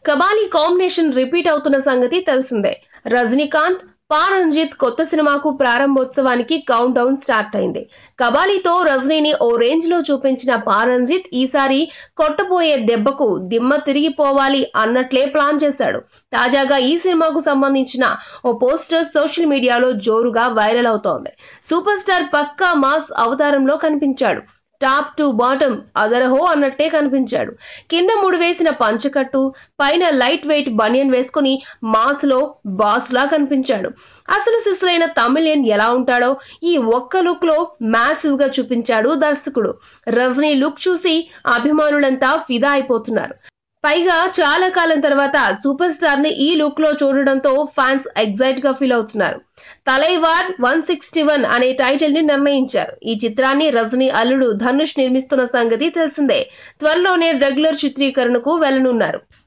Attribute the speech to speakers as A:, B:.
A: Kabali combination repeat అవుతున్న సంగతి తెలిసిందే రజనీకాంత్ పా రంజిత్ కొత్త సినిమాకు ప్రారంభోత్సవానికి కౌంట్ డౌన్ స్టార్ట్ అయింది కబాలీతో రజనీని ఓ రేంజ్ లో చూపించిన పా రంజిత్ ఈసారి కొట్టబోయే దెబ్బకు దిమ్మ తిరిగిపోవాలి అన్నట్లే ప్లాన్ చేశాడు తాజాగా ఈ సినిమాకు సంబంధించిన ఓ పోస్టర్ సోషల్ మీడియాలో జోరుగా వైరల్ అవుతోంది సూపర్ స్టార్ పక్కా మాస్ అవతారంలో కనిపించాడు టాప్ టు బాటమ్ అదరహో అన్నట్టే కనిపించాడు కింద ముడి వేసిన పంచకట్టు పైన లైట్ వెయిట్ బనియన్ వేసుకుని మాస్ లో బాస్ లా కనిపించాడు అసలు సిస్సులైన తమిళియన్ ఎలా ఉంటాడో ఈ ఒక్క లుక్ లో మ్యాసివ్ గా చూపించాడు దర్శకుడు రజనీ లుక్ చూసి అభిమానులంతా ఫిదా అయిపోతున్నారు పైగా చాలా కాలం తర్వాత సూపర్ స్టార్ ని ఈ లుక్ లో చూడడంతో ఫ్యాన్స్ ఎగ్జైట్ గా ఫీల్ అవుతున్నారు తలైవార్ వన్ సిక్స్టీ వన్ అనే టైటిల్ ని నిర్ణయించారు ఈ చిత్రాన్ని రజనీ అల్లుడు ధనుష్ నిర్మిస్తున్న సంగతి తెలిసిందే త్వరలోనే రెగ్యులర్ చిత్రీకరణకు వెళ్లనున్నారు